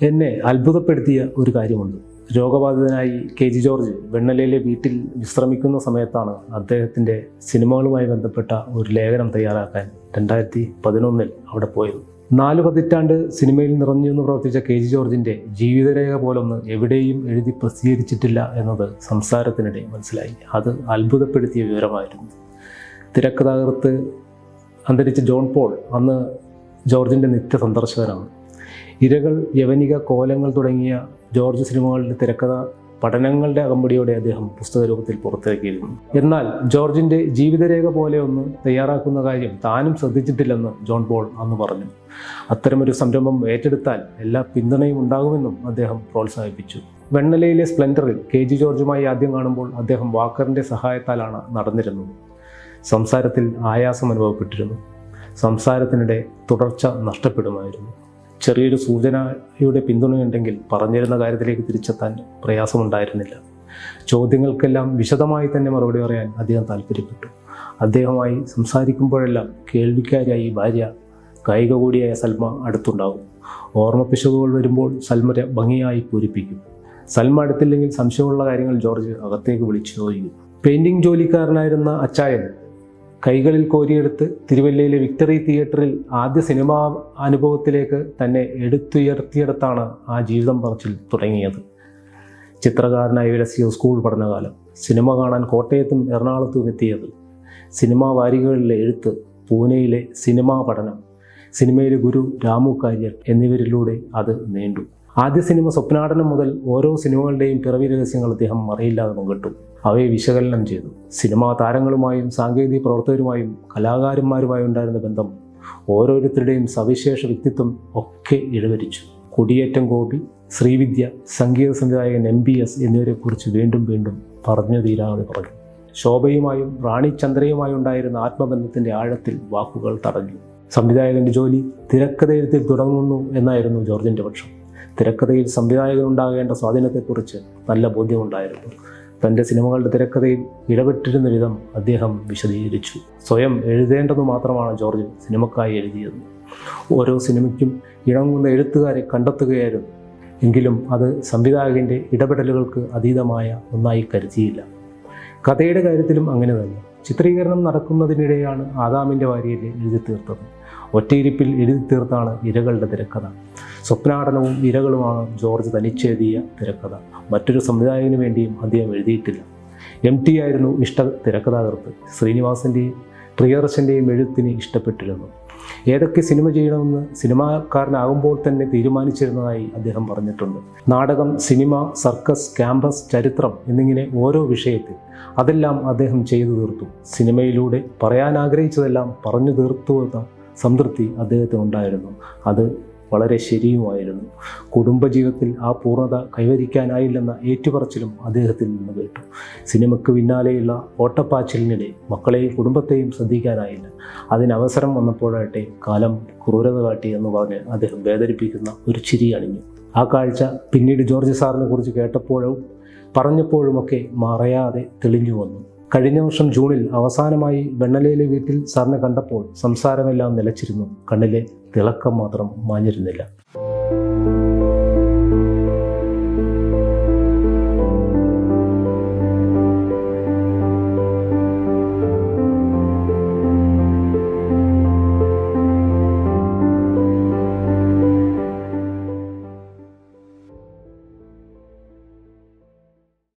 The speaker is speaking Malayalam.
എന്നെ അത്ഭുതപ്പെടുത്തിയ ഒരു കാര്യമുണ്ട് രോഗബാധിതനായി കെ ജി ജോർജ് വെണ്ണലയിലെ വീട്ടിൽ വിശ്രമിക്കുന്ന സമയത്താണ് അദ്ദേഹത്തിൻ്റെ സിനിമകളുമായി ബന്ധപ്പെട്ട ഒരു ലേഖനം തയ്യാറാക്കാൻ രണ്ടായിരത്തി പതിനൊന്നിൽ അവിടെ പോയത് നാല് പതിറ്റാണ്ട് സിനിമയിൽ നിറഞ്ഞു നിന്ന് പ്രവർത്തിച്ച കെ ജി ജോർജിൻ്റെ ജീവിതരേഖ പോലൊന്ന് എവിടെയും എഴുതി പ്രസിദ്ധീകരിച്ചിട്ടില്ല എന്നത് സംസാരത്തിനിടെ മനസ്സിലായി അത് അത്ഭുതപ്പെടുത്തിയ വിവരമായിരുന്നു തിരക്കഥാകൃത്ത് അന്തരിച്ച ജോൺ പോൾ അന്ന് ജോർജിൻ്റെ നിത്യ സന്ദർശകനാണ് ഇരകൾ യവനിക കോലങ്ങൾ തുടങ്ങിയ ജോർജ് സിനിമകളുടെ തിരക്കഥ പഠനങ്ങളുടെ അകമ്പടിയോടെ അദ്ദേഹം പുസ്തക രൂപത്തിൽ പുറത്തിറക്കിയിരുന്നു എന്നാൽ ജോർജിൻ്റെ ജീവിതരേഖ പോലെ ഒന്ന് തയ്യാറാക്കുന്ന കാര്യം താനും ശ്രദ്ധിച്ചിട്ടില്ലെന്ന് ജോൺ പോൾ അന്ന് പറഞ്ഞു അത്തരമൊരു സംരംഭം ഏറ്റെടുത്താൽ എല്ലാ പിന്തുണയും ഉണ്ടാകുമെന്നും അദ്ദേഹം പ്രോത്സാഹിപ്പിച്ചു വെണ്ണലയിലെ സ്പ്ലെൻഡറിൽ കെ ജി ജോർജുമായി ആദ്യം കാണുമ്പോൾ അദ്ദേഹം വാക്കറിൻ്റെ സഹായത്താലാണ് നടന്നിരുന്നത് സംസാരത്തിൽ ആയാസം അനുഭവപ്പെട്ടിരുന്നു സംസാരത്തിനിടെ തുടർച്ച നഷ്ടപ്പെടുമായിരുന്നു ചെറിയൊരു സൂചനയുടെ പിന്തുണയുണ്ടെങ്കിൽ പറഞ്ഞിരുന്ന കാര്യത്തിലേക്ക് തിരിച്ചെത്താൻ പ്രയാസമുണ്ടായിരുന്നില്ല ചോദ്യങ്ങൾക്കെല്ലാം വിശദമായി തന്നെ മറുപടി പറയാൻ അദ്ദേഹം താല്പര്യപ്പെട്ടു അദ്ദേഹമായി സംസാരിക്കുമ്പോഴെല്ലാം കേൾവിക്കാരിയായി ഭാര്യ കായിക കൂടിയായ സൽമ അടുത്തുണ്ടാകും ഓർമ്മപ്പിശകുകൾ വരുമ്പോൾ സൽമ ര- ഭംഗിയായി പൂരിപ്പിക്കും സൽമ അടുത്തില്ലെങ്കിൽ സംശയമുള്ള കാര്യങ്ങൾ ജോർജ് അകത്തേക്ക് വിളിച്ചു ചോദിക്കും പെയിന്റിംഗ് ജോലിക്കാരനായിരുന്ന അച്ചായൻ കൈകളിൽ കോരിയെടുത്ത് തിരുവല്ലയിലെ വിക്ടറി തിയേറ്ററിൽ ആദ്യ സിനിമാ അനുഭവത്തിലേക്ക് തന്നെ എടുത്തുയർത്തിയെടുത്താണ് ആ ജീവിതം പറച്ചിൽ തുടങ്ങിയത് ചിത്രകാരനായി വിലസിയ സ്കൂൾ പഠനകാലം സിനിമ കാണാൻ കോട്ടയത്തും എറണാകുളത്തും എത്തിയത് സിനിമാ വാരികകളിലെ എഴുത്ത് പൂനെയിലെ സിനിമാ പഠനം സിനിമയിലെ ഗുരു രാമു കാര്യർ എന്നിവരിലൂടെ അത് നീണ്ടു ആദ്യ സിനിമ സ്വപ്നാടനം മുതൽ ഓരോ സിനിമകളുടെയും പിറവി രഹസ്യങ്ങൾ അദ്ദേഹം മറയില്ലാതെ പങ്കിട്ടു അവയെ വിശകലനം ചെയ്തു സിനിമാ താരങ്ങളുമായും സാങ്കേതിക പ്രവർത്തകരുമായും കലാകാരന്മാരുമായും ഉണ്ടായിരുന്ന ബന്ധം ഓരോരുത്തരുടെയും സവിശേഷ വ്യക്തിത്വം ഒക്കെ ഇടവരിച്ചു കൊടിയേറ്റം ഗോപി ശ്രീവിദ്യ സംഗീത സംവിധായകൻ എം ബി എസ് എന്നിവരെക്കുറിച്ച് വീണ്ടും വീണ്ടും പറഞ്ഞു തീരാതെ പറഞ്ഞു ശോഭയുമായും റാണി ചന്ദ്രയുമായും ഉണ്ടായിരുന്ന ആത്മബന്ധത്തിൻ്റെ ആഴത്തിൽ വാക്കുകൾ തടഞ്ഞു സംവിധായകൻ്റെ ജോലി തിരക്കഥയെഴുത്തിൽ തുടങ്ങുന്നു എന്നായിരുന്നു ജോർജിൻ്റെ പക്ഷം തിരക്കഥയിൽ സംവിധായകനുണ്ടാകേണ്ട സ്വാധീനത്തെക്കുറിച്ച് നല്ല ബോധ്യമുണ്ടായിരുന്നു തൻ്റെ സിനിമകളുടെ തിരക്കഥയിൽ ഇടപെട്ടിരുന്ന വിധം അദ്ദേഹം വിശദീകരിച്ചു സ്വയം എഴുതേണ്ടത് മാത്രമാണ് ജോർജ് സിനിമക്കായി എഴുതിയത് ഓരോ സിനിമയ്ക്കും ഇണങ്ങുന്ന എഴുത്തുകാരെ കണ്ടെത്തുകയായിരുന്നു എങ്കിലും അത് സംവിധായകൻ്റെ ഇടപെടലുകൾക്ക് അതീതമായ ഒന്നായി കരുതിയില്ല കഥയുടെ കാര്യത്തിലും അങ്ങനെ തന്നെ ചിത്രീകരണം നടക്കുന്നതിനിടെയാണ് ആദാമിൻ്റെ വാരിയിൽ എഴുതി തീർത്തത് ഒറ്റയിരിപ്പിൽ എഴുതി തീർത്താണ് ഇരകളുടെ തിരക്കഥ സ്വപ്നാടനവും ഇരകളുമാണ് ജോർജ് തനിച്ചെഴുതിയ തിരക്കഥ മറ്റൊരു സംവിധായകന് വേണ്ടിയും അദ്ദേഹം എഴുതിയിട്ടില്ല എം ടി ആയിരുന്നു ഇഷ്ട തിരക്കഥാകൃത്ത് ശ്രീനിവാസൻ്റെയും പ്രിയദർശൻ്റെയും എഴുത്തിന് ഇഷ്ടപ്പെട്ടിരുന്നു ഏതൊക്കെ സിനിമ ചെയ്യണമെന്ന് സിനിമാക്കാരനാകുമ്പോൾ തന്നെ തീരുമാനിച്ചിരുന്നതായി അദ്ദേഹം പറഞ്ഞിട്ടുണ്ട് നാടകം സിനിമ സർക്കസ് ക്യാമ്പസ് ചരിത്രം എന്നിങ്ങനെ ഓരോ വിഷയത്തിൽ അതെല്ലാം അദ്ദേഹം ചെയ്തു തീർത്തു സിനിമയിലൂടെ പറയാൻ ആഗ്രഹിച്ചതെല്ലാം പറഞ്ഞു തീർത്തു എന്ന സംതൃപ്തി അദ്ദേഹത്തിന് ഉണ്ടായിരുന്നു അത് വളരെ ശരിയുമായിരുന്നു കുടുംബജീവിതത്തിൽ ആ പൂർണ്ണത കൈവരിക്കാനായില്ലെന്ന ഏറ്റുപറച്ചിലും അദ്ദേഹത്തിൽ നിന്ന് കേട്ടു സിനിമയ്ക്ക് പിന്നാലെയുള്ള ഓട്ടപ്പാച്ചിലിനിടെ മക്കളെയും കുടുംബത്തെയും ശ്രദ്ധിക്കാനായില്ല അതിന് അവസരം വന്നപ്പോഴാട്ടെ കാലം ക്രൂരത കാട്ടി എന്ന് പറഞ്ഞ് അദ്ദേഹം വേദനിപ്പിക്കുന്ന ഒരു ചിരി അണിഞ്ഞു ആ കാഴ്ച പിന്നീട് ജോർജ് സാറിനെ കുറിച്ച് കേട്ടപ്പോഴും പറഞ്ഞപ്പോഴുമൊക്കെ മറയാതെ തെളിഞ്ഞു വന്നു കഴിഞ്ഞ വർഷം ജൂണിൽ അവസാനമായി വെണ്ണലയിലെ വീട്ടിൽ സാറിനെ കണ്ടപ്പോൾ സംസാരമെല്ലാം നിലച്ചിരുന്നു കണ്ണിലെ തിളക്കം മാത്രം മാഞ്ഞിരുന്നില്ല